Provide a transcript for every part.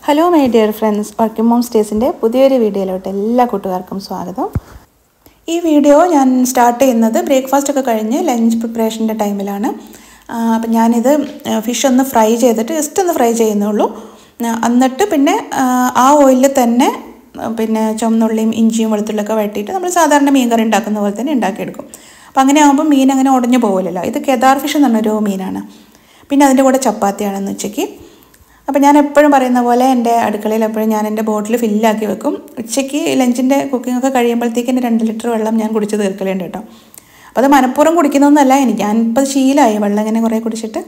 hello my dear friends working mom സ്റ്റേസിൻ്റെ പുതിയൊരു വീഡിയോയിലോട്ട് എല്ലാ കൂട്ടുകാർക്കും സ്വാഗതം ഈ വീഡിയോ ഞാൻ സ്റ്റാർട്ട് ചെയ്യുന്നത് ബ്രേക്ക്ഫാസ്റ്റ് ഒക്കെ കഴിഞ്ഞ് ലഞ്ച് പ്രിപ്പറേഷൻ്റെ ടൈമിലാണ് അപ്പം ഞാനിത് ഫിഷ് ഒന്ന് ഫ്രൈ ചെയ്തിട്ട് ജസ്റ്റ് ഒന്ന് ഫ്രൈ ചെയ്യുന്നുള്ളൂ ആ, എന്നിട്ട് പിന്നെ ആ, ആ ഓയിലിൽ തന്നെ ആ, പിന്നെ ചുവന്നുള്ളിയും ഇഞ്ചിയും വെളുത്തുള്ളിയൊക്കെ വഴറ്റിയിട്ട് നമ്മൾ സാധാരണ മീൻ കറി ഉണ്ടാക്കുന്ന പോലെ തന്നെ ഉണ്ടാക്കിയെടുക്കും അപ്പം അങ്ങനെ ആകുമ്പോൾ മീൻ അങ്ങനെ ഉടഞ്ഞു പോകില്ലല്ലോ ഇത് കെദാർ ഫിഷ് എന്ന് പറഞ്ഞൊരു മീനാണ് പിന്നെ അതിൻ്റെ കൂടെ ചപ്പാത്തിയാണെന്ന് ഉച്ചയ്ക്ക് അപ്പോൾ ഞാൻ എപ്പോഴും പറയുന്ന പോലെ എൻ്റെ അടുക്കളയിൽ എപ്പോഴും ഞാൻ എൻ്റെ ബോട്ടിൽ ഫില്ലാക്കി വെക്കും ഉച്ചയ്ക്ക് ലഞ്ചിൻ്റെ കുക്കിംഗ് ഒക്കെ കഴിയുമ്പോഴത്തേക്ക് എൻ്റെ രണ്ട് ലിറ്റർ വെള്ളം ഞാൻ കുടിച്ച് തീർക്കലുണ്ട് കേട്ടോ അപ്പോൾ അത് മനഃപൂർവ്വം കുടിക്കുന്നൊന്നുമല്ല എനിക്ക് ഞാനിപ്പോൾ ശീലമായി വെള്ളം ഇങ്ങനെ കുറേ കുടിച്ചിട്ട്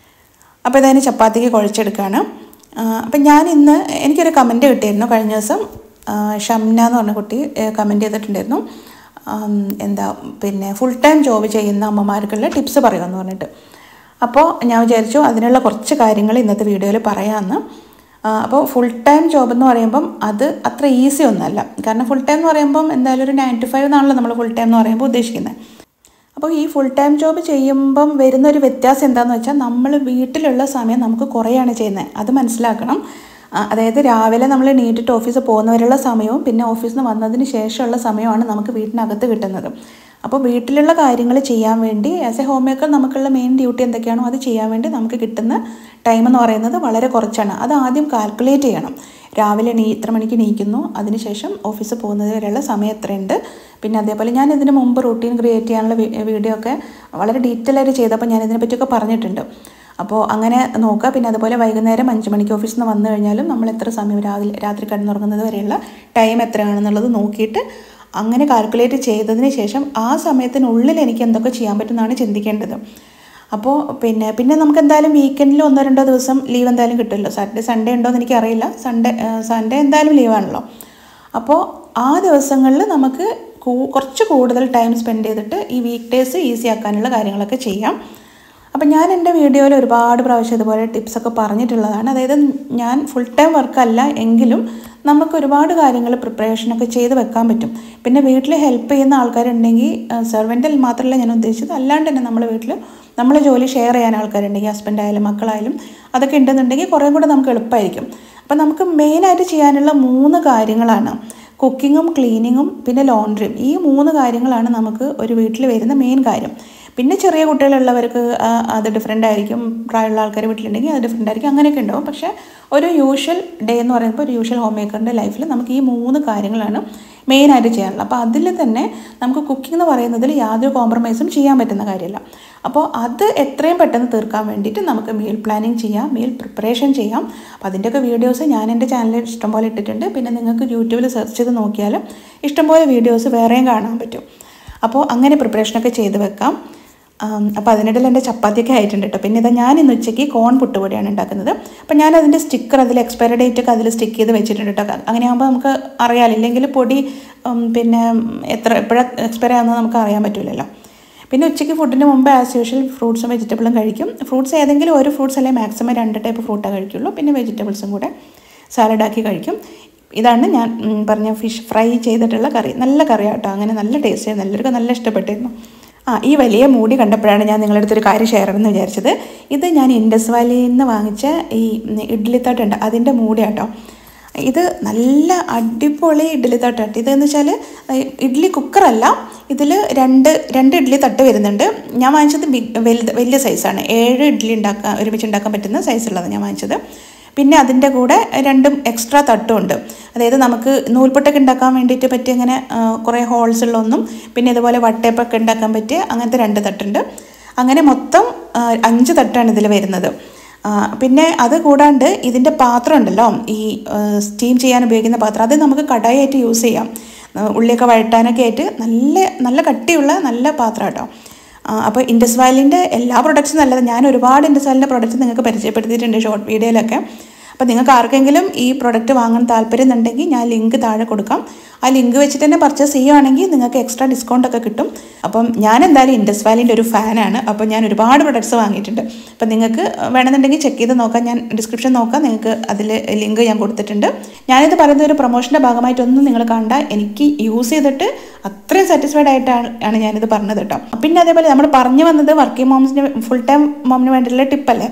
അപ്പോൾ ഇതതിന് ചപ്പാത്തിക്ക് കുഴച്ചെടുക്കുകയാണ് അപ്പം ഞാൻ ഇന്ന് എനിക്കൊരു കമൻറ്റ് കിട്ടിയിരുന്നു കഴിഞ്ഞ ദിവസം ആ, ഷംന എന്ന് പറഞ്ഞ കുട്ടി കമൻറ്റ് ചെയ്തിട്ടുണ്ടായിരുന്നു ആം, എന്താ പിന്നെ ഫുൾ ടൈം ജോബ് ചെയ്യുന്ന അമ്മമാർക്കുള്ള ടിപ്സ് പറയുമെന്ന് പറഞ്ഞിട്ട് അപ്പോൾ ഞാൻ വിചാരിച്ചു അതിനുള്ള കുറച്ച് കാര്യങ്ങൾ ഇന്നത്തെ വീഡിയോയിൽ പറയാമെന്ന് ആ, അപ്പോൾ ഫുൾ ടൈം ജോബ് എന്ന് പറയുമ്പം അത് അത്ര ഈസി ഒന്നുമല്ല കാരണം ഫുൾ ടൈം എന്ന് പറയുമ്പം എന്തായാലും ഒരു നയൻ ടു ഫൈവ് എന്നാണല്ലോ നമ്മൾ ഫുൾ ടൈം എന്ന് പറയുമ്പോൾ ഉദ്ദേശിക്കുന്നത് അപ്പോൾ ഈ ഫുൾ ടൈം ജോബ് ചെയ്യുമ്പം വരുന്ന ഒരു വ്യത്യാസം എന്താണെന്ന് വെച്ചാൽ നമ്മൾ വീട്ടിലുള്ള സമയം നമുക്ക് കുറയാണ് ചെയ്യുന്നത് അത് മനസ്സിലാക്കണം ആ, അതായത് രാവിലെ നമ്മൾ നീട്ടിട്ട് ഓഫീസിൽ പോകുന്നവരുള്ള സമയവും പിന്നെ ഓഫീസിൽ നിന്ന് വന്നതിന് ശേഷമുള്ള സമയമാണ് നമുക്ക് വീട്ടിനകത്ത് കിട്ടുന്നത് അപ്പോൾ വീട്ടിലുള്ള കാര്യങ്ങൾ ചെയ്യാൻ വേണ്ടി ആസ് എ ഹോം മേക്കർ നമുക്കുള്ള മെയിൻ ഡ്യൂട്ടി എന്തൊക്കെയാണോ അത് ചെയ്യാൻ വേണ്ടി നമുക്ക് കിട്ടുന്ന ടൈം എന്ന് പറയുന്നത് വളരെ കുറച്ചാണ് അത് ആദ്യം കാൽക്കുലേറ്റ് ചെയ്യണം രാവിലെ നീ ഇത്ര മണിക്ക് നീക്കുന്നു അതിനുശേഷം ഓഫീസിൽ പോകുന്നത് വരെയുള്ള സമയം എത്രയുണ്ട് പിന്നെ അതേപോലെ ഞാൻ ഇതിന് മുമ്പ് റൂട്ടീൻ ക്രിയേറ്റ് ചെയ്യാനുള്ള വി- വീഡിയോ ഒക്കെ വളരെ ഡീറ്റെയിൽ ആയിട്ട് ചെയ്തപ്പോൾ ഞാൻ ഇതിനെ പറ്റിയൊക്കെ പറഞ്ഞിട്ടുണ്ട് അപ്പോൾ അങ്ങനെ നോക്കുക പിന്നെ അതുപോലെ വൈകുന്നേരം അഞ്ച് മണിക്ക് ഓഫീസിൽ നിന്ന് വന്നു കഴിഞ്ഞാലും നമ്മൾ എത്ര സമയം രാവിലെ രാത്രി കിടന്നുറങ്ങുന്നത് വരെയുള്ള ടൈം എത്രയാണെന്നുള്ളത് നോക്കിയിട്ട് അങ്ങനെ കാൽക്കുലേറ്റ് ചെയ്തതിന് ശേഷം ആ സമയത്തിനുള്ളിൽ എനിക്ക് എന്തൊക്കെ ചെയ്യാൻ പറ്റുമെന്നാണ് ചിന്തിക്കേണ്ടത് അപ്പോൾ പിന്നെ പിന്നെ നമുക്ക് എന്തായാലും വീക്കെൻഡിൽ ഒന്നോ രണ്ടോ ദിവസം ലീവ് എന്തായാലും കിട്ടുമല്ലോ സാറ്റർഡേ സൺഡേ ഉണ്ടോ എന്ന് എനിക്കറിയില്ല സൺഡേ സൺഡേ എന്തായാലും ലീവാണല്ലോ അപ്പോൾ ആ ദിവസങ്ങളിൽ നമുക്ക് കൂ- കുറച്ച് കൂടുതൽ ടൈം സ്പെൻഡ് ചെയ്തിട്ട് ഈ വീക്ക് ഡേയ്സ് ഈസി ആക്കാനുള്ള കാര്യങ്ങളൊക്കെ ചെയ്യാം അപ്പം ഞാൻ എൻ്റെ വീഡിയോയിൽ ഒരുപാട് പ്രാവശ്യം ഇതുപോലെ ടിപ്സൊക്കെ പറഞ്ഞിട്ടുള്ളതാണ് അതായത് ഞാൻ ഫുൾ ടൈം വർക്കല്ല എങ്കിലും നമുക്ക് ഒരുപാട് കാര്യങ്ങൾ പ്രിപ്പറേഷനൊക്കെ ചെയ്ത് വെക്കാൻ പറ്റും പിന്നെ വീട്ടിൽ ഹെൽപ്പ് ചെയ്യുന്ന ആൾക്കാരുണ്ടെങ്കിൽ സെർവൻറ്റിൽ മാത്രമല്ല ഞാൻ ഉദ്ദേശിച്ചത് അല്ലാണ്ട് തന്നെ നമ്മൾ വീട്ടിൽ നമ്മളെ ജോലി ഷെയർ ചെയ്യാൻ ആൾക്കാരുണ്ടെങ്കിൽ ഹസ്ബൻഡായാലും മക്കളായാലും അതൊക്കെ ഉണ്ടെന്നുണ്ടെങ്കിൽ കുറേ കൂടെ നമുക്ക് എളുപ്പമായിരിക്കും അപ്പം നമുക്ക് മെയിനായിട്ട് ചെയ്യാനുള്ള മൂന്ന് കാര്യങ്ങളാണ് കുക്കിങ്ങും ക്ലീനിങ്ങും പിന്നെ ലോണ്ട്രിയും ഈ മൂന്ന് കാര്യങ്ങളാണ് നമുക്ക് ഒരു വീട്ടിൽ വരുന്ന മെയിൻ കാര്യം പിന്നെ ചെറിയ കുട്ടികളുള്ളവർക്ക് ആ, അത് ഡിഫറെൻ്റ് ആയിരിക്കും പ്രായമുള്ള ആൾക്കാർ വീട്ടിലുണ്ടെങ്കിൽ അത് ഡിഫറെൻ്റ് ആയിരിക്കും അങ്ങനെയൊക്കെ ഉണ്ടാവും പക്ഷേ ഒരു യൂഷ്വൽ ഡേ എന്ന് പറയുമ്പോൾ ഒരു യൂഷ്വൽ ഹോം മേക്കറിൻ്റെ ലൈഫിൽ നമുക്ക് ഈ മൂന്ന് കാര്യങ്ങളാണ് മെയിനായിട്ട് ചെയ്യാനുള്ളത് അപ്പോൾ അതിൽ തന്നെ നമുക്ക് കുക്കിംഗ് എന്ന് പറയുന്നതിൽ യാതൊരു കോംപ്രമൈസും ചെയ്യാൻ പറ്റുന്ന കാര്യമല്ല അപ്പോൾ അത് എത്രയും പെട്ടെന്ന് തീർക്കാൻ വേണ്ടിയിട്ട് നമുക്ക് മീൽ പ്ലാനിങ് ചെയ്യാം മീൽ പ്രിപ്പറേഷൻ ചെയ്യാം അപ്പോൾ അതിൻ്റെയൊക്കെ വീഡിയോസ് ഞാൻ എൻ്റെ ചാനലിൽ ഇഷ്ടംപോലെ ഇട്ടിട്ടുണ്ട് പിന്നെ നിങ്ങൾക്ക് യൂട്യൂബിൽ സെർച്ച് ചെയ്ത് നോക്കിയാൽ ഇഷ്ടംപോലെ വീഡിയോസ് വേറെയും കാണാൻ പറ്റും അപ്പോൾ അങ്ങനെ പ്രിപ്പറേഷനൊക്കെ ചെയ്ത് വെക്കാം ആം, അപ്പോൾ അതിനിടയിൽ എൻ്റെ ചപ്പാത്തിയൊക്കെ ആയിട്ടുണ്ട് കേട്ടോ പിന്നെ ഇതാ ഞാൻ ഇന്ന് ഉച്ചയ്ക്ക് കോൺ പുട്ടുപൊടിയാണ് ഉണ്ടാക്കുന്നത് അപ്പോൾ ഞാൻ അതിൻ്റെ സ്റ്റിക്കർ അതിൽ എക്സ്പയറി ഡേറ്റ് ഒക്കെ അതിൽ സ്റ്റിക്ക് ചെയ്ത് വെച്ചിട്ടുണ്ട് കേട്ടോ അങ്ങനെ ആകുമ്പോൾ നമുക്ക് അറിയാമല്ലോ ഇല്ലെങ്കിൽ പൊടി ഉം, പിന്നെ എത്ര എപ്പോഴാണ് എക്സ്പയറി ആകുന്നത് നമുക്ക് അറിയാൻ പറ്റില്ലല്ലോ പിന്നെ ഉച്ചയ്ക്ക് ഫുഡിന് മുമ്പ് ആസ് യൂഷ്വൽ ഫ്രൂട്ട്സും വെജിറ്റബിളും കഴിക്കും ഫ്രൂട്ട്സ് ഏതെങ്കിലും ഒരു ഫ്രൂട്ട്സ് അല്ലെങ്കിൽ മാക്സിമം രണ്ട് ടൈപ്പ് ഫ്രൂട്ടേ കഴിക്കുള്ളൂ പിന്നെ വെജിറ്റബിൾസും കൂടെ സാലഡാക്കി കഴിക്കും ഇതാണ് ഞാൻ ഉം, പറഞ്ഞ ഫിഷ് ഫ്രൈ ചെയ്തിട്ടുള്ള കറി നല്ല കറിയാട്ടോ അങ്ങനെ നല്ല ടേസ്റ്റ് ആയിരുന്നു എല്ലാവർക്കും നല്ല ഇഷ്ടപ്പെട്ടിരുന്നു ആ ഈ വലിയ മൂടി കണ്ടപ്പോഴാണ് ഞാൻ നിങ്ങളുടെ അടുത്തൊരു കാര്യം ഷെയർ ചെയ്യണമെന്ന് വിചാരിച്ചത് ഇത് ഞാൻ ഇൻഡസ് വാലിയിൽ നിന്ന് വാങ്ങിച്ച ഈ ഇഡ്ഡലി തട്ടുണ്ട് അതിൻ്റെ മൂടിയാട്ടോ ഇത് നല്ല അടിപൊളി ഇഡ്ഡലി തട്ടാട്ടോ ഇതെന്ന് വെച്ചാൽ ഇഡ്ഡലി കുക്കറല്ല ഇതിൽ രണ്ട് രണ്ട് ഇഡ്ഡലി തട്ട് വരുന്നുണ്ട് ഞാൻ വാങ്ങിച്ചത് ബിഗ് വലുത് വലിയ സൈസാണ് ഏഴ് ഇഡ്ഡലി ഉണ്ടാക്കാൻ ഒരുമിച്ച് ഉണ്ടാക്കാൻ പറ്റുന്ന സൈസുള്ളതാണ് ഞാൻ വാങ്ങിച്ചത് പിന്നെ അതിൻ്റെ കൂടെ രണ്ടും എക്സ്ട്രാ തട്ടും ഉണ്ട് അതായത് നമുക്ക് നൂൽപ്പൊട്ടൊക്കെ ഉണ്ടാക്കാൻ വേണ്ടിയിട്ട് പറ്റിയ അങ്ങനെ ആ, കുറേ ഹോൾസ് ഉള്ള ഒന്നും പിന്നെ ഇതുപോലെ വട്ടയപ്പൊക്കെ ഉണ്ടാക്കാൻ പറ്റിയ അങ്ങനത്തെ രണ്ട് തട്ടുണ്ട് അങ്ങനെ മൊത്തം ആ, അഞ്ച് തട്ടാണ് ഇതിൽ വരുന്നത് ആ, പിന്നെ അത് കൂടാണ്ട് ഇതിൻ്റെ പാത്രം ഉണ്ടല്ലോ ഈ സ്റ്റീം ചെയ്യാൻ ഉപയോഗിക്കുന്ന പാത്രം അത് നമുക്ക് കടായിട്ട് യൂസ് ചെയ്യാം ആ, ഉള്ളിയൊക്കെ വഴട്ടാനൊക്കെ ആയിട്ട് നല്ല നല്ല കട്ടിയുള്ള നല്ല പാത്രം കേട്ടോ അപ്പോൾ ഇൻഡസ് വാലിൻ്റെ എല്ലാ പ്രൊഡക്ട്സും നല്ലത് ഞാൻ ഒരുപാട് ഇൻഡസ് വാലിൻ്റെ പ്രൊഡക്ട്സ് നിങ്ങൾക്ക് പരിചയപ്പെടുത്തിയിട്ടുണ്ട് ഷോർട്ട് വീഡിയോയിലൊക്കെ അപ്പോൾ നിങ്ങൾക്ക് ആർക്കെങ്കിലും ഈ പ്രൊഡക്റ്റ് വാങ്ങാൻ താല്പര്യം ഉണ്ടെങ്കിൽ ഞാൻ ലിങ്ക് താഴെ കൊടുക്കാം ആ ലിങ്ക് വെച്ചിട്ട് തന്നെ പർച്ചേസ് ചെയ്യുവാണെങ്കിൽ നിങ്ങൾക്ക് എക്സ്ട്രാ ഡിസ്കൗണ്ട് ഒക്കെ കിട്ടും അപ്പം ഞാൻ എന്തായാലും ഇൻഡസ് വാലിൻ്റെ ഒരു ഫാനാണ് അപ്പോൾ ഞാൻ ഒരുപാട് പ്രൊഡക്ട്സ് വാങ്ങിയിട്ടുണ്ട് അപ്പം നിങ്ങൾക്ക് വേണമെന്നുണ്ടെങ്കിൽ ചെക്ക് ചെയ്ത് നോക്കാം ഞാൻ ഡിസ്ക്രിപ്ഷൻ നോക്കാം നിങ്ങൾക്ക് അതിൽ ലിങ്ക് ഞാൻ കൊടുത്തിട്ടുണ്ട് ഞാനിത് പറയുന്ന ഒരു പ്രൊമോഷൻ്റെ ഭാഗമായിട്ടൊന്നും നിങ്ങൾ കണ്ട എനിക്ക് യൂസ് ചെയ്തിട്ട് അത്രയും സാറ്റിസ്ഫൈഡ് ആയിട്ടാണ് ആണ് ഞാനിത് പറഞ്ഞത് കേട്ടോ പിന്നെ അതേപോലെ നമ്മൾ പറഞ്ഞു വന്നത് വർക്കിംഗ് മോംസിന് ഫുൾ ടൈം മോമിന് വേണ്ടിയിട്ടുള്ള ടിപ്പല്ലേ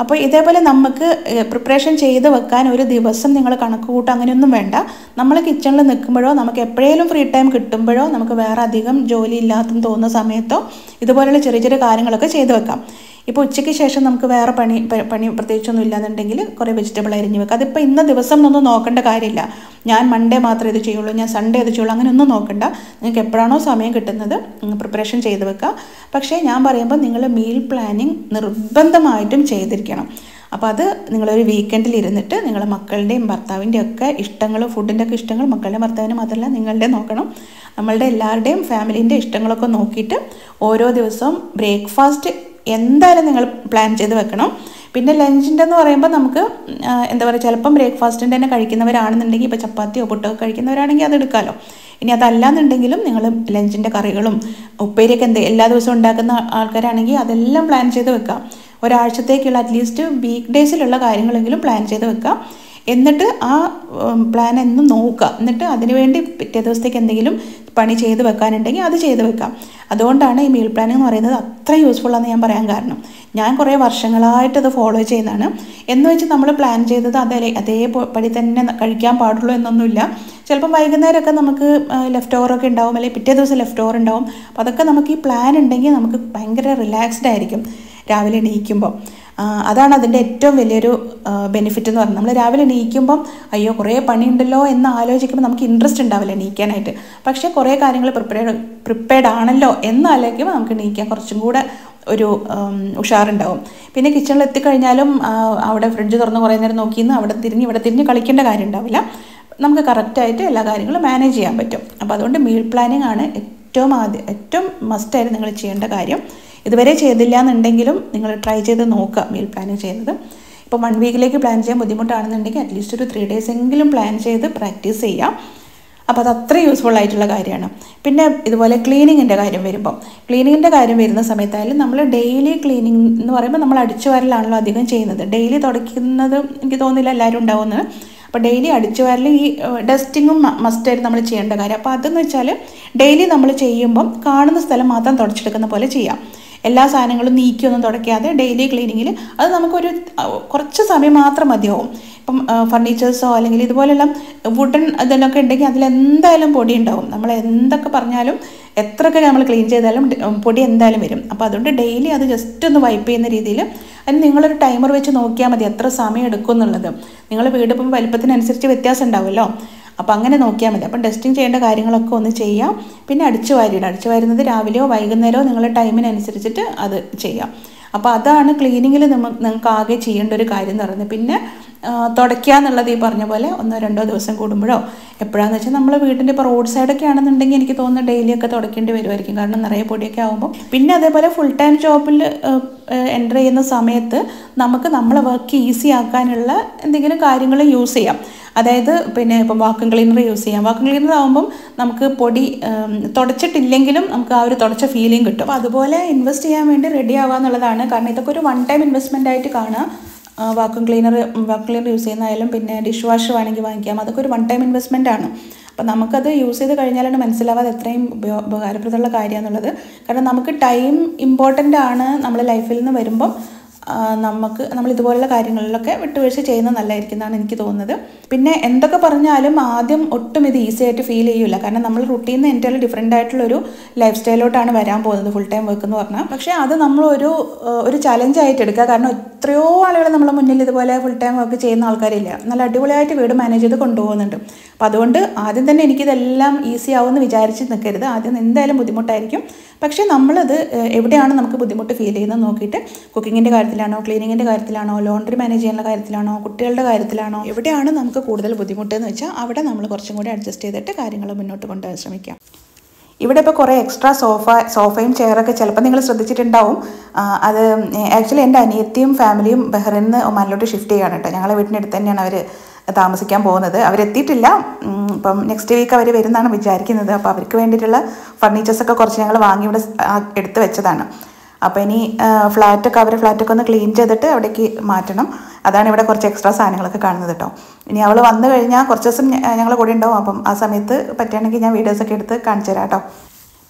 അപ്പോൾ ഇതേപോലെ നമുക്ക് പ്രിപ്പറേഷൻ ചെയ്ത് വെക്കാൻ ഒരു ദിവസം നിങ്ങൾ കണക്ക് കൂട്ടുക അങ്ങനെയൊന്നും വേണ്ട നമ്മൾ കിച്ചണിൽ നിൽക്കുമ്പോഴോ നമുക്ക് എപ്പോഴേലും ഫ്രീ ടൈം കിട്ടുമ്പോഴോ നമുക്ക് വേറെ അധികം ജോലി ഇല്ലാത്തെന്ന് തോന്നുന്ന സമയത്തോ ഇതുപോലെയുള്ള ചെറിയ ചെറിയ കാര്യങ്ങളൊക്കെ ചെയ്ത് വെക്കാം ഇപ്പോൾ ഉച്ചയ്ക്ക് ശേഷം നമുക്ക് വേറെ പണി പ- പണി പ്രത്യേകിച്ചൊന്നും ഇല്ലാന്നുണ്ടെങ്കിൽ കുറേ വെജിറ്റബിൾ അരിഞ്ഞ് വെക്കാം അതിപ്പോൾ ഇന്ന ദിവസം എന്നൊന്നും നോക്കേണ്ട കാര്യമില്ല ഞാൻ മൺഡേ മാത്രമേ ഇത് ചെയ്യുള്ളൂ ഞാൻ സൺഡേ ഇത് ചെയ്യുള്ളൂ അങ്ങനെയൊന്നും നോക്കണ്ട നിങ്ങൾക്ക് എപ്പോഴാണോ സമയം കിട്ടുന്നത് പ്രിപ്പറേഷൻ ചെയ്ത് വെക്കുക പക്ഷേ ഞാൻ പറയുമ്പോൾ നിങ്ങൾ മീൽ പ്ലാനിങ് നിർബന്ധമായിട്ടും ചെയ്തിരിക്കണം അപ്പോൾ അത് നിങ്ങളൊരു വീക്കെൻഡിൽ ഇരുന്നിട്ട് നിങ്ങളെ മക്കളുടെയും ഭർത്താവിൻ്റെയും ഒക്കെ ഇഷ്ടങ്ങൾ ഫുഡിൻ്റെ ഒക്കെ ഇഷ്ടങ്ങൾ മക്കളുടെ ഭർത്താവിന് മാത്രമല്ല നിങ്ങളുടെ നോക്കണം നമ്മളുടെ എല്ലാവരുടെയും ഫാമിലീൻ്റെ ഇഷ്ടങ്ങളൊക്കെ നോക്കിയിട്ട് ഓരോ ദിവസവും ബ്രേക്ക്ഫാസ്റ്റ് എന്തായാലും നിങ്ങൾ പ്ലാൻ ചെയ്ത് വെക്കണം പിന്നെ ലഞ്ചിൻ്റെ എന്ന് പറയുമ്പോൾ നമുക്ക് ആ, എന്താ പറയുക ചിലപ്പം ബ്രേക്ക്ഫാസ്റ്റിൻ്റെ തന്നെ കഴിക്കുന്നവരാണെന്നുണ്ടെങ്കിൽ ഇപ്പോൾ ചപ്പാത്തിയോ പുട്ടോ കഴിക്കുന്നവരാണെങ്കിൽ അത് എടുക്കാമല്ലോ ഇനി അതല്ലാന്നുണ്ടെങ്കിലും നിങ്ങൾ ലഞ്ചിൻ്റെ കറികളും ഉപ്പേരിയൊക്കെ എന്ത് എല്ലാ ദിവസവും ഉണ്ടാക്കുന്ന ആൾക്കാരാണെങ്കിൽ അതെല്ലാം പ്ലാൻ ചെയ്ത് വെക്കാം ഒരാഴ്ചത്തേക്കുള്ള അറ്റ്ലീസ്റ്റ് വീക്ക് ഡേയ്സിലുള്ള കാര്യങ്ങളെങ്കിലും പ്ലാൻ ചെയ്ത് വെക്കാം എന്നിട്ട് ആ പ്ലാൻ എന്നും നോക്കുക എന്നിട്ട് അതിനുവേണ്ടി പിറ്റേ ദിവസത്തേക്ക് എന്തെങ്കിലും പണി ചെയ്ത് വെക്കാനുണ്ടെങ്കിൽ അത് ചെയ്ത് വെക്കാം അതുകൊണ്ടാണ് ഈ മീൽ പ്ലാനിങ് എന്ന് പറയുന്നത് അത്ര യൂസ്ഫുൾ ആണെന്ന് ഞാൻ പറയാൻ കാരണം ഞാൻ കുറേ വർഷങ്ങളായിട്ട് അത് ഫോളോ ചെയ്യുന്നതാണ് എന്ന് വെച്ച് നമ്മൾ പ്ലാൻ ചെയ്തത് അതേ അതേപടി തന്നെ കഴിക്കാൻ പാടുള്ളൂ എന്നൊന്നുമില്ല ചിലപ്പം വൈകുന്നേരമൊക്കെ നമുക്ക് ലെഫ്റ്റ് ഓവറൊക്കെ ഉണ്ടാവും അല്ലെങ്കിൽ പിറ്റേ ദിവസം ലെഫ്റ്റ് ഓവർ ഉണ്ടാവും അപ്പോൾ അതൊക്കെ നമുക്ക് ഈ പ്ലാൻ ഉണ്ടെങ്കിൽ നമുക്ക് ഭയങ്കര റിലാക്സ്ഡ് ആയിരിക്കും രാവിലെ എണീക്കുമ്പോൾ ആ, അതാണ് അതിൻ്റെ ഏറ്റവും വലിയൊരു ബെനിഫിറ്റ് എന്ന് പറഞ്ഞാൽ നമ്മൾ രാവിലെ എണീക്കുമ്പം അയ്യോ കുറേ പണിയുണ്ടല്ലോ എന്ന് ആലോചിക്കുമ്പോൾ നമുക്ക് ഇൻട്രസ്റ്റ് ഉണ്ടാവില്ല എണീക്കാനായിട്ട് പക്ഷേ കുറേ കാര്യങ്ങൾ പ്രിപ്പയർഡ് പ്രിപ്പയർഡ് ആണല്ലോ എന്ന് ആലോചിക്കുമ്പോൾ നമുക്ക് എണീക്കാൻ കുറച്ചും കൂടെ ഒരു ഉം, ഉഷാറുണ്ടാവും പിന്നെ കിച്ചണിൽ എത്തിക്കഴിഞ്ഞാലും ആ, അവിടെ ഫ്രിഡ്ജ് തുറന്ന് കുറേ നേരം നോക്കിയെന്ന് അവിടെ തിരിഞ്ഞ് ഇവിടെ തിരിഞ്ഞ് കളിക്കേണ്ട കാര്യം ഉണ്ടാവില്ല നമുക്ക് കറക്റ്റായിട്ട് എല്ലാ കാര്യങ്ങളും മാനേജ് ചെയ്യാൻ പറ്റും അപ്പോൾ അതുകൊണ്ട് മീൽ പ്ലാനിങ് ആണ് ഏറ്റവും ആദ്യം ഏറ്റവും മസ്റ്റായിട്ട് നിങ്ങൾ ചെയ്യേണ്ട കാര്യം ഇതുവരെ ചെയ്തില്ല എന്നുണ്ടെങ്കിലും നിങ്ങൾ ട്രൈ ചെയ്ത് നോക്കുക മീൽ പ്ലാനിങ് ചെയ്യുന്നത് ഇപ്പോൾ വൺ വീക്കിലേക്ക് പ്ലാൻ ചെയ്യാൻ ബുദ്ധിമുട്ടാണെന്നുണ്ടെങ്കിൽ അറ്റ്ലീസ്റ്റ് ഒരു ത്രീ ഡേയ്സ് എങ്കിലും പ്ലാൻ ചെയ്ത് പ്രാക്ടീസ് ചെയ്യാം അപ്പോൾ അത് അത്ര യൂസ്ഫുൾ ആയിട്ടുള്ള കാര്യമാണ് പിന്നെ ഇതുപോലെ ക്ലീനിങ്ങിൻ്റെ കാര്യം വരുമ്പോൾ ക്ലീനിങ്ങിൻ്റെ കാര്യം വരുന്ന സമയത്തായാലും നമ്മൾ ഡെയിലി ക്ലീനിങ് എന്ന് പറയുമ്പോൾ നമ്മൾ അടിച്ചു വാരലാണല്ലോ അധികം ചെയ്യുന്നത് ഡെയിലി തുടയ്ക്കുന്നത് എനിക്ക് തോന്നുന്നില്ല എല്ലാവരും ഉണ്ടാവുമെന്ന് അപ്പോൾ ഡെയിലി അടിച്ചു വാരൽ ഈ ഡസ്റ്റിങ്ങും മസ്റ്റായിട്ട് നമ്മൾ ചെയ്യേണ്ട കാര്യം അപ്പോൾ അതെന്ന് വെച്ചാൽ ഡെയിലി നമ്മൾ ചെയ്യുമ്പം കാണുന്ന സ്ഥലം മാത്രം തുടച്ചെടുക്കുന്ന പോലെ ചെയ്യാം എല്ലാ സാധനങ്ങളും നീക്കിയൊന്നും തുടയ്ക്കാതെ ഡെയിലി ക്ലീനിങ്ങിൽ അത് നമുക്കൊരു അഹ്, കുറച്ച് സമയം മാത്രം മതിയാവും ഇപ്പം ഫർണിച്ചേഴ്സോ അല്ലെങ്കിൽ ഇതുപോലെല്ലാം വുഡൻ ഇതിലൊക്കെ ഉണ്ടെങ്കിൽ അതിലെന്തായാലും പൊടി ഉണ്ടാവും നമ്മൾ എന്തൊക്കെ പറഞ്ഞാലും എത്രയൊക്കെ നമ്മൾ ക്ലീൻ ചെയ്താലും ഡ- പൊടി എന്തായാലും വരും അപ്പോൾ അതുകൊണ്ട് ഡെയിലി അത് ജസ്റ്റ് ഒന്ന് വൈപ്പ് ചെയ്യുന്ന രീതിയിൽ അതിന് നിങ്ങളൊരു ടൈമർ വെച്ച് നോക്കിയാൽ മതി എത്ര സമയം എടുക്കും എന്നുള്ളത് നിങ്ങൾ വീട് ഇപ്പം വലിപ്പത്തിനനുസരിച്ച് വ്യത്യാസം ഉണ്ടാവുമല്ലോ അപ്പോൾ അങ്ങനെ നോക്കിയാൽ മതി അപ്പം ടെസ്റ്റിംഗ് ചെയ്യേണ്ട കാര്യങ്ങളൊക്കെ ഒന്ന് ചെയ്യാം പിന്നെ അടിച്ചു വാരിയിടുക അടിച്ചു വാരുന്നത് രാവിലെയോ വൈകുന്നേരമോ നിങ്ങളുടെ ടൈമിനനുസരിച്ചിട്ട് അത് ചെയ്യാം അപ്പോൾ അതാണ് ക്ലീനിങ്ങിൽ നമുക്ക് നിങ്ങൾക്ക് ആകെ ചെയ്യേണ്ട ഒരു കാര്യം എന്ന് പറയുന്നത് പിന്നെ ആ, തുടയ്ക്കുക എന്നുള്ളത് ഈ പറഞ്ഞ പോലെ ഒന്നോ രണ്ടോ ദിവസം കൂടുമ്പോഴോ എപ്പോഴാന്ന് വെച്ചാൽ നമ്മൾ വീടിൻ്റെ ഇപ്പോൾ റോഡ് സൈഡൊക്കെ ആണെന്നുണ്ടെങ്കിൽ എനിക്ക് തോന്നുന്നു ഡെയിലി ഒക്കെ തുടയ്ക്കേണ്ടി വരുമായിരിക്കും കാരണം നിറയെ പൊടിയൊക്കെ ആകുമ്പോൾ പിന്നെ അതേപോലെ ഫുൾ ടൈം ജോബിൽ എൻ്റർ ചെയ്യുന്ന സമയത്ത് നമുക്ക് നമ്മളെ വർക്ക് ഈസി ആക്കാനുള്ള എന്തെങ്കിലും കാര്യങ്ങൾ യൂസ് ചെയ്യാം അതായത് പിന്നെ ഇപ്പം വാക്വം ക്ലീനർ യൂസ് ചെയ്യാം വാക്വം ക്ലീനർ ആകുമ്പം നമുക്ക് പൊടി ഉം, തുടച്ചിട്ടില്ലെങ്കിലും നമുക്ക് ആ ഒരു തുടച്ച ഫീലിംഗ് കിട്ടും അപ്പോൾ അതുപോലെ ഇൻവെസ്റ്റ് ചെയ്യാൻ വേണ്ടി റെഡി ആവുക എന്നുള്ളതാണ് കാരണം ഇതൊക്കെ ഒരു വൺ ടൈം ഇൻവെസ്റ്റ്മെൻ്റ് ആയിട്ട് കാണാം vacuum cleaner vacuum cleaner use ചെയ്യുന്നതായാലും പിന്നെ ഡിഷ് വാഷ് വേണമെങ്കിൽ വാങ്ങിക്കാം അതൊക്കെ ഒരു വൺ ടൈം ഇൻവെസ്റ്റ്മെൻ്റ് ആണ് അപ്പം നമുക്കത് യൂസ് ചെയ്ത് കഴിഞ്ഞാലാണ് മനസ്സിലാവാതെ എത്രയും ഉപയോ ഉപകാരപ്രദമുള്ള കാര്യമാണെന്നുള്ളത് കാരണം നമുക്ക് ടൈം ഇമ്പോർട്ടൻ്റ് ആണ് നമ്മുടെ ലൈഫിൽ നിന്ന് വരുമ്പം ആ, നമുക്ക് നമ്മൾ ഇതുപോലുള്ള കാര്യങ്ങളിലൊക്കെ വിട്ടുവീഴ്ച ചെയ്യുന്നത് നല്ലതായിരിക്കും എന്നാണ് എനിക്ക് തോന്നുന്നത് പിന്നെ എന്തൊക്കെ പറഞ്ഞാലും ആദ്യം ഒട്ടും ഇത് ഈസി ആയിട്ട് ഫീൽ ചെയ്യില്ല കാരണം നമ്മൾ റുട്ടീൻ നിന്ന് എൻ്റെ ഡിഫറെൻ്റ് ആയിട്ടുള്ളൊരു ലൈഫ് സ്റ്റൈലോട്ടാണ് വരാൻ പോകുന്നത് ഫുൾ ടൈം വർക്ക് എന്ന് പറഞ്ഞാൽ പക്ഷേ അത് നമ്മൾ ഒരു ആ, ഒരു ചലഞ്ച് ആയിട്ട് എടുക്കുക കാരണം എത്രയോ ആളുകൾ നമ്മളെ മുന്നിൽ ഇതുപോലെ ഫുൾ ടൈം വർക്ക് ചെയ്യുന്ന ആൾക്കാരില്ല നല്ല അടിപൊളിയായിട്ട് വീട് മാനേജ് ചെയ്ത് കൊണ്ടുപോകുന്നുണ്ട് അപ്പോൾ അതുകൊണ്ട് ആദ്യം തന്നെ എനിക്കിതെല്ലാം ഈസി ആവുമെന്ന് വിചാരിച്ച് നിൽക്കരുത് ആദ്യം എന്തായാലും ബുദ്ധിമുട്ടായിരിക്കും പക്ഷേ നമ്മളത് ഏഹ്, എവിടെയാണ് നമുക്ക് ബുദ്ധിമുട്ട് ഫീൽ ചെയ്യുന്നത് നോക്കിയിട്ട് കുക്കിങ്ങിൻ്റെ കാര്യത്തിലാണോ ക്ലീനിങ്ങിൻ്റെ കാര്യത്തിലാണോ ലോണ്ടറി മാനേജ് ചെയ്യാനുള്ള കാര്യത്തിലാണോ കുട്ടികളുടെ കാര്യത്തിലാണോ എവിടെയാണ് നമുക്ക് കൂടുതൽ ബുദ്ധിമുട്ട് എന്ന് വെച്ചാൽ അവിടെ നമ്മൾ കുറച്ചും കൂടി അഡ്ജസ്റ്റ് ചെയ്തിട്ട് കാര്യങ്ങൾ മുന്നോട്ട് കൊണ്ടുപോകാൻ ശ്രമിക്കാം ഇവിടെ ഇപ്പോൾ കുറേ എക്സ്ട്രാ സോഫ സോഫയും ചെയറൊക്കെ ചിലപ്പോൾ നിങ്ങൾ ശ്രദ്ധിച്ചിട്ടുണ്ടാവും ആ, അത് ആക്ച്വലി എൻ്റെ അനിയത്തിയും ഫാമിലിയും ബഹ്റിൽ നിന്ന് ഒമാനിലോട്ട് ഷിഫ്റ്റ് ചെയ്യാണ് കേട്ടോ ഞങ്ങളെ വീട്ടിൻ്റെ അടുത്ത് തന്നെയാണ് അവർ താമസിക്കാൻ പോകുന്നത് അവരെത്തിയിട്ടില്ല ഉം, ഇപ്പം നെക്സ്റ്റ് വീക്ക് അവർ വരുന്നതാണ് വിചാരിക്കുന്നത് അപ്പോൾ അവർക്ക് വേണ്ടിയിട്ടുള്ള ഫർണിച്ചേഴ്സൊക്കെ കുറച്ച് ഞങ്ങൾ വാങ്ങി ഇവിടെ സ്- ആ, എടുത്ത് വെച്ചതാണ് അപ്പോൾ ഇനി ഫ്ലാറ്റൊക്കെ അവരെ ഫ്ലാറ്റൊക്കെ ഒന്ന് ക്ലീൻ ചെയ്തിട്ട് അവിടേക്ക് മാറ്റണം അതാണ് ഇവിടെ കുറച്ച് എക്സ്ട്രാ സാധനങ്ങളൊക്കെ കാണുന്നത് കേട്ടോ ഇനി അവൾ വന്നു കഴിഞ്ഞാൽ കുറച്ച് ദിവസം ഞങ്ങൾ കൂടെ ഉണ്ടാവും അപ്പം ആ സമയത്ത് പറ്റുകയാണെങ്കിൽ ഞാൻ വീഡിയോസൊക്കെ എടുത്ത് കാണിച്ചു തരാം കേട്ടോ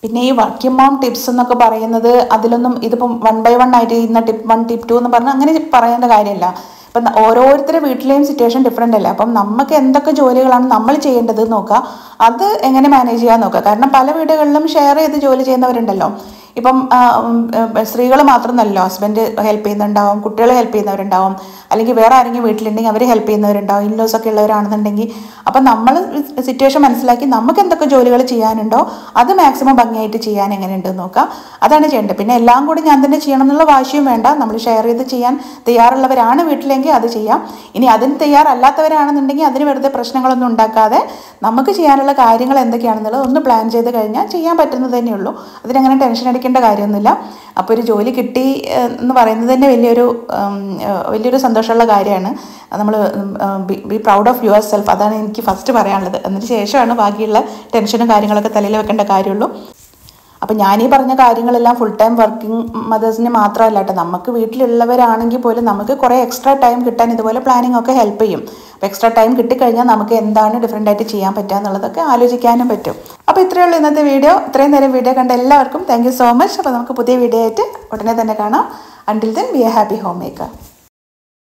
പിന്നെ ഈ വർക്കിംഗ് മോം ടിപ്സ് എന്നൊക്കെ പറയുന്നത് അതിലൊന്നും ഇതിപ്പം വൺ ബൈ വൺ ആയിട്ട് ഇന്ന ടിപ്പ് വൺ ടിപ്പ് ടു എന്ന് പറഞ്ഞാൽ അങ്ങനെ പറയേണ്ട കാര്യമില്ല ഇപ്പം ഓരോരുത്തരുടെ വീട്ടിലെയും സിറ്റുവേഷൻ ഡിഫറെൻ്റ് അല്ലേ അപ്പം നമുക്ക് എന്തൊക്കെ ജോലികളാണ് നമ്മൾ ചെയ്യേണ്ടത് എന്ന് നോക്കുക അത് എങ്ങനെ മാനേജ് ചെയ്യാൻ നോക്കുക കാരണം പല വീടുകളിലും ഷെയർ ചെയ്ത് ജോലി ചെയ്യുന്നവരുണ്ടല്ലോ ഇപ്പം സ്ത്രീകൾ മാത്രമല്ലല്ലോ ഹസ്ബൻഡ് ഹെൽപ്പ് ചെയ്യുന്നുണ്ടാവും കുട്ടികൾ ഹെൽപ്പ് ചെയ്യുന്നവരുണ്ടാവും അല്ലെങ്കിൽ വേറെ ആരെങ്കിലും വീട്ടിലുണ്ടെങ്കിൽ അവർ ഹെൽപ്പ് ചെയ്യുന്നവരുണ്ടാവും ഇൻലോസ് ഒക്കെ ഉള്ളവരാണെന്നുണ്ടെങ്കിൽ അപ്പം നമ്മൾ സിറ്റുവേഷൻ മനസ്സിലാക്കി നമുക്ക് എന്തൊക്കെ ജോലികൾ ചെയ്യാനുണ്ടോ അത് മാക്സിമം ഭംഗിയായിട്ട് ചെയ്യാൻ എങ്ങനെയുണ്ടെന്ന് നോക്കാം അതാണ് ചെയ്യേണ്ടത് പിന്നെ എല്ലാം കൂടി ഞാൻ തന്നെ ചെയ്യണം എന്നുള്ള വാശിയും വേണ്ട നമ്മൾ ഷെയർ ചെയ്ത് ചെയ്യാൻ തയ്യാറുള്ളവരാണ് വീട്ടിലെങ്കിൽ അത് ചെയ്യാം ഇനി അതിന് തയ്യാറല്ലാത്തവരാണെന്നുണ്ടെങ്കിൽ അതിന് വെറുതെ പ്രശ്നങ്ങളൊന്നും ഉണ്ടാക്കാതെ നമുക്ക് ചെയ്യാനുള്ള കാര്യങ്ങൾ എന്തൊക്കെയാണെന്നുള്ളത് ഒന്ന് പ്ലാൻ ചെയ്ത് കഴിഞ്ഞാൽ ചെയ്യാൻ പറ്റുന്നത് തന്നെയുള്ളൂ അതിനങ്ങനെ ടെൻഷൻ അടിക്കേണ്ട കാര്യമൊന്നുമില്ല അപ്പോൾ ഒരു ജോലി കിട്ടി ഏഹ്, എന്ന് പറയുന്നത് തന്നെ വലിയൊരു ഉം, ഏഹ്, വലിയൊരു സന്തോഷമുള്ള കാര്യമാണ് നമ്മൾ be proud of yourself അതാണ് എനിക്ക് ഫസ്റ്റ് പറയാനുള്ളത് അതിന് ശേഷമാണ് ബാക്കിയുള്ള ടെൻഷനും കാര്യങ്ങളൊക്കെ തലയിൽ വെക്കേണ്ട കാര്യമുള്ളൂ അപ്പം ഞാനീ പറഞ്ഞ കാര്യങ്ങളെല്ലാം ഫുൾ ടൈം വർക്കിംഗ് മദേഴ്സിന് മാത്രമല്ല കേട്ടോ നമുക്ക് വീട്ടിലുള്ളവരാണെങ്കിൽ പോലും നമുക്ക് കുറേ എക്സ്ട്രാ ടൈം കിട്ടാൻ ഇതുപോലെ പ്ലാനിങ് ഒക്കെ ഹെൽപ്പ് ചെയ്യും അപ്പോൾ എക്സ്ട്രാ ടൈം കിട്ടിക്കഴിഞ്ഞാൽ നമുക്ക് എന്താണ് ഡിഫറെൻ്റ് ആയിട്ട് ചെയ്യാൻ പറ്റുക എന്നുള്ളതൊക്കെ ആലോചിക്കാനും പറ്റും അപ്പോൾ ഇത്രയേ ഉള്ളൂ ഇന്നത്തെ വീഡിയോ ഇത്രയും നേരം വീഡിയോ കണ്ട എല്ലാവർക്കും താങ്ക് യു സോ മച്ച് അപ്പോൾ നമുക്ക് പുതിയ വീഡിയോ ആയിട്ട് ഉടനെ തന്നെ കാണാം until then be a happy home maker